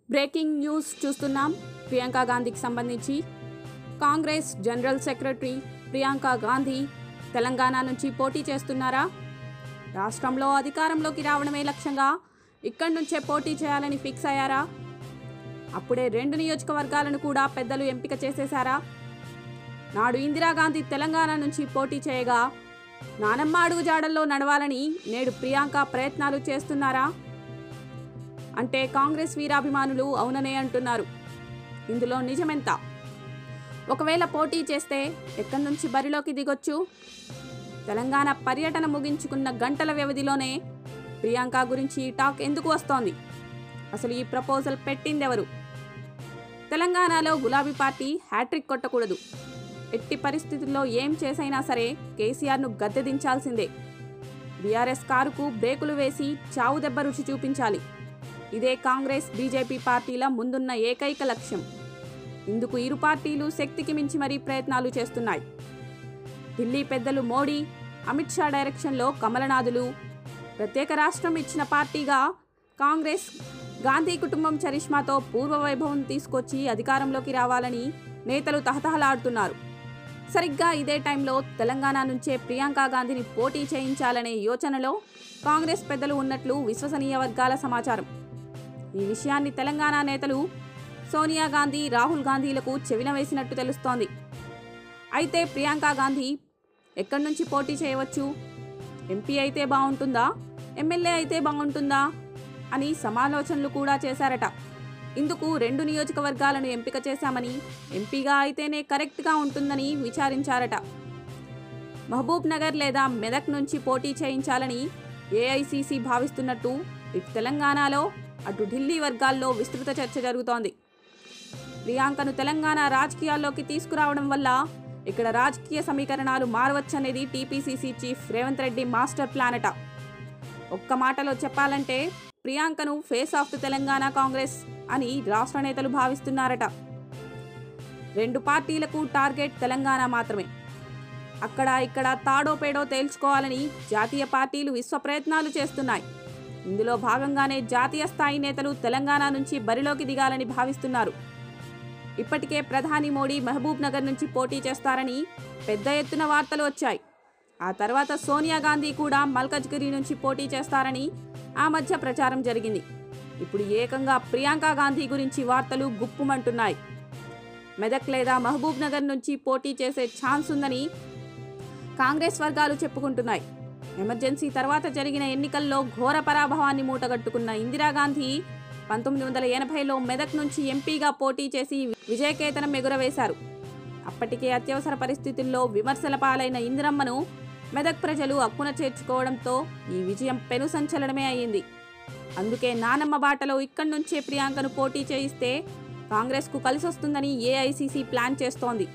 breaking news చూస్తున్నాం ప్రియాంక గాంధీకి సంబంధించి కాంగ్రెస్ జనరల్ సెక్రటరీ ప్రియాంక గాంధీ తెలంగాణ నుంచి పోటీ చేస్తున్నారా రాష్ట్రంలో అధికారంలోకి రావడమే లక్ష్యంగా ఇక్కడి నుంచే పోటీ చేయాలని ఫిక్స్ అయ్యారా అప్పుడే రెండు నియోజకవర్గాలను కూడా పెద్దలు ఎంపిక చేసేశారా నాడు ఇందిరాగాంధీ తెలంగాణ నుంచి పోటీ చేయగా నానమ్మ అడుగు జాడల్లో నడవాలని నేడు ప్రియాంక ప్రయత్నాలు చేస్తున్నారా అంటే కాంగ్రెస్ వీరాభిమానులు అవుననే అంటున్నారు ఇందులో నిజమెంత ఒకవేళ పోటీ చేస్తే ఎక్కడి నుంచి బరిలోకి దిగొచ్చు తెలంగాణ పర్యటన ముగించుకున్న గంటల వ్యవధిలోనే ప్రియాంక గురించి ఈ టాక్ ఎందుకు వస్తోంది అసలు ఈ ప్రపోజల్ పెట్టిందెవరు తెలంగాణలో గులాబీ పార్టీ హ్యాట్రిక్ కొట్టకూడదు ఎట్టి పరిస్థితుల్లో ఏం చేసైనా సరే కేసీఆర్ను గద్దెదించాల్సిందే బీఆర్ఎస్ కారుకు బ్రేకులు వేసి చావు దెబ్బ రుచి చూపించాలి ఇదే కాంగ్రెస్ బీజేపీ పార్టీల ముందున్న ఏకైక లక్ష్యం ఇందుకు ఇరు పార్టీలు శక్తికి మించి మరీ ప్రయత్నాలు చేస్తున్నాయి ఢిల్లీ పెద్దలు మోడీ అమిత్ షా డైరెక్షన్లో కమలనాథులు ప్రత్యేక రాష్ట్రం ఇచ్చిన పార్టీగా కాంగ్రెస్ గాంధీ కుటుంబం చరిష్మాతో పూర్వ వైభవం తీసుకొచ్చి అధికారంలోకి రావాలని నేతలు తహతహలాడుతున్నారు సరిగ్గా ఇదే టైంలో తెలంగాణ నుంచే ప్రియాంక గాంధీని పోటీ చేయించాలనే యోచనలో కాంగ్రెస్ పెద్దలు ఉన్నట్లు విశ్వసనీయ వర్గాల సమాచారం ఈ విషయాన్ని తెలంగాణ నేతలు సోనియా గాంధీ రాహుల్ గాంధీలకు చెవిన వేసినట్టు తెలుస్తోంది అయితే ప్రియాంక గాంధీ ఎక్కడి నుంచి పోటీ చేయవచ్చు ఎంపీ అయితే బాగుంటుందా ఎమ్మెల్యే అయితే బాగుంటుందా అని సమాలోచనలు కూడా చేశారట ఇందుకు రెండు నియోజకవర్గాలను ఎంపిక చేశామని ఎంపీగా అయితేనే కరెక్ట్గా ఉంటుందని విచారించారట మహబూబ్ నగర్ లేదా మెదక్ నుంచి పోటీ చేయించాలని ఏఐసీసీ భావిస్తున్నట్టు ఇటు తెలంగాణలో అటు ఢిల్లీ వర్గాల్లో విస్తృత చర్చ జరుగుతోంది ప్రియాంకను తెలంగాణ రాజకీయాల్లోకి తీసుకురావడం వల్ల ఇక్కడ రాజకీయ సమీకరణాలు మారవచ్చనేది TPCC chief Revanth Reddy master plan అట ఒక్క మాటలో చెప్పాలంటే ప్రియాంకను face of the Telangana Congress అని రాష్ట్ర నేతలు భావిస్తున్నారట రెండు పార్టీలకు టార్గెట్ తెలంగాణ మాత్రమే అక్కడ ఇక్కడ తాడో పేడో తేల్చుకోవాలని జాతీయ పార్టీలు విశ్వ ప్రయత్నాలు చేస్తున్నాయి ఇందులో భాగంగానే జాతీయ స్థాయి నేతలు తెలంగాణ నుంచి బరిలోకి దిగాలని భావిస్తున్నారు ఇప్పటికే ప్రధాని మోడీ మహబూబ్ నగర్ నుంచి పోటీ చేస్తారని పెద్ద ఎత్తున వార్తలు వచ్చాయి ఆ తర్వాత సోనియా గాంధీ కూడా మల్కజ్గిరి నుంచి పోటీ చేస్తారని ఆ మధ్య ప్రచారం జరిగింది ఇప్పుడు ఏకంగా ప్రియాంక గాంధీ గురించి వార్తలు గుప్పుమంటున్నాయి మెదక్ లేదా మహబూబ్ నగర్ నుంచి పోటీ చేసే ఛాన్స్ ఉందని కాంగ్రెస్ వర్గాలు చెప్పుకుంటున్నాయి ఎమర్జెన్సీ తర్వాత జరిగిన ఎన్నికల్లో ఘోర పరాభవాన్ని మూటగట్టుకున్న ఇందిరాగాంధీ పంతొమ్మిది వందల ఎనభైలో మెదక్ నుంచి ఎంపీగా పోటీ చేసి విజయకేతనం ఎగురవేశారు అప్పటికే అత్యవసర పరిస్థితుల్లో విమర్శల పాలైన ఇందిరమ్మను మెదక్ ప్రజలు అక్కున చేర్చుకోవడంతో ఈ విజయం పెను సంచలనమే అయ్యింది అందుకే నానమ్మ బాటలో ఇక్కడి నుంచే ప్రియాంకను పోటీ చేయిస్తే కాంగ్రెస్కు కలిసొస్తుందని ఏఐసీసీ ప్లాన్ చేస్తోంది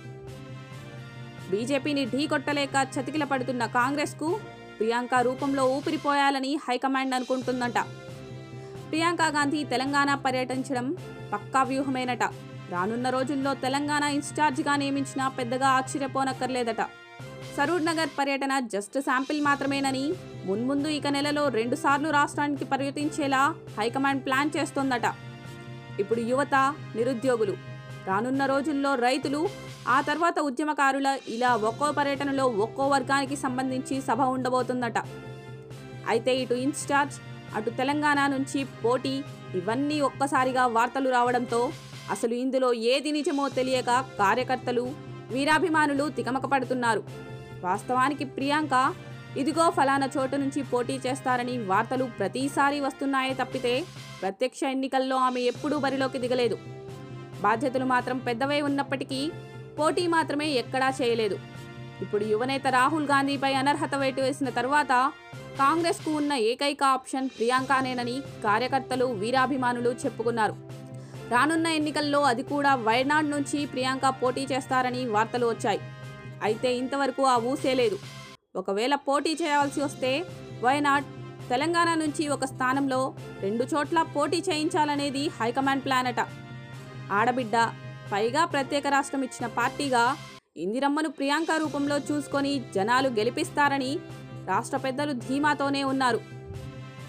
బీజేపీని ఢీకొట్టలేక చతికిల పడుతున్న కాంగ్రెస్కు ప్రియాంక రూపంలో ఊపిరిపోయాలని హైకమాండ్ అనుకుంటుందంట ప్రియాంక గాంధీ తెలంగాణ పర్యటించడం పక్కా వ్యూహమేనట రానున్న రోజుల్లో తెలంగాణ ఇన్ఛార్జిగా నియమించినా పెద్దగా ఆశ్చర్యపోనక్కర్లేదట సరూర్ నగర్ పర్యటన జస్ట్ శాంపిల్ మాత్రమేనని మున్ముందు ఇక నెలలో రెండుసార్లు రాష్ట్రానికి పర్యటించేలా హైకమాండ్ ప్లాన్ చేస్తోందట ఇప్పుడు యువత నిరుద్యోగులు రానున్న రోజుల్లో రైతులు ఆ తర్వాత ఉద్యమకారుల ఇలా ఒక్కో పర్యటనలో ఒక్కో వర్గానికి సంబంధించి సభ ఉండబోతుందట అయితే ఇటు ఇన్ఛార్జ్ అటు తెలంగాణ నుంచి పోటీ ఇవన్నీ ఒక్కసారిగా వార్తలు రావడంతో అసలు ఇందులో ఏది నిజమో తెలియక కార్యకర్తలు వీరాభిమానులు తికమక పడుతున్నారు వాస్తవానికి ప్రియాంక ఇదిగో ఫలానా చోటు నుంచి పోటీ చేస్తారని వార్తలు ప్రతిసారి వస్తున్నాయే తప్పితే ప్రత్యక్ష ఎన్నికల్లో ఆమె ఎప్పుడూ బరిలోకి దిగలేదు బాధ్యతలు మాత్రం పెద్దవే ఉన్నప్పటికీ పోటీ మాత్రమే ఎక్కడా చేయలేదు ఇప్పుడు యువనేత రాహుల్ గాంధీపై అనర్హత వేటు వేసిన తర్వాత కాంగ్రెస్కు ఉన్న ఏకైక ఆప్షన్ ప్రియాంకనేనని కార్యకర్తలు వీరాభిమానులు చెప్పుకున్నారు రానున్న ఎన్నికల్లో అది కూడా వయనాడ్ నుంచి ప్రియాంక పోటీ చేస్తారని వార్తలు వచ్చాయి అయితే ఇంతవరకు ఆ ఊసే లేదు ఒకవేళ పోటీ చేయాల్సి వస్తే వయనాడ్ తెలంగాణ నుంచి ఒక స్థానంలో రెండు చోట్ల పోటీ చేయించాలనేది హైకమాండ్ ప్లాన్ అట ఆడబిడ్డ పైగా ప్రత్యేక రాష్ట్రం ఇచ్చిన పార్టీగా ఇందిరమ్మను ప్రియాంక రూపంలో చూసుకొని జనాలు గెలిపిస్తారని రాష్ట్ర పెద్దలు ధీమాతోనే ఉన్నారు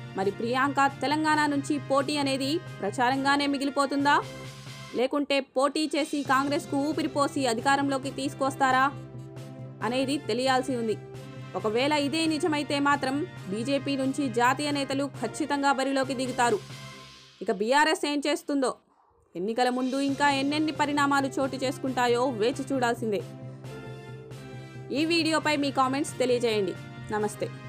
మరి ప్రియాంక తెలంగాణ నుంచి పోటీ అనేది ప్రచారంగానే మిగిలిపోతుందా లేకుంటే పోటీ చేసి కాంగ్రెస్కు ఊపిరిపోసి అధికారంలోకి తీసుకొస్తారా అనేది తెలియాల్సి ఉంది ఒకవేళ ఇదే నిజమైతే మాత్రం బీజేపీ నుంచి జాతీయ నేతలు ఖచ్చితంగా బరిలోకి దిగుతారు ఇక బీఆర్ఎస్ ఏం చేస్తుందో ఎన్నికల ముందు ఇంకా ఎన్నెన్ని పరిణామాలు చోటు చేసుకుంటాయో వేచి చూడాల్సిందే ఈ వీడియోపై మీ కామెంట్స్ తెలియజేయండి నమస్తే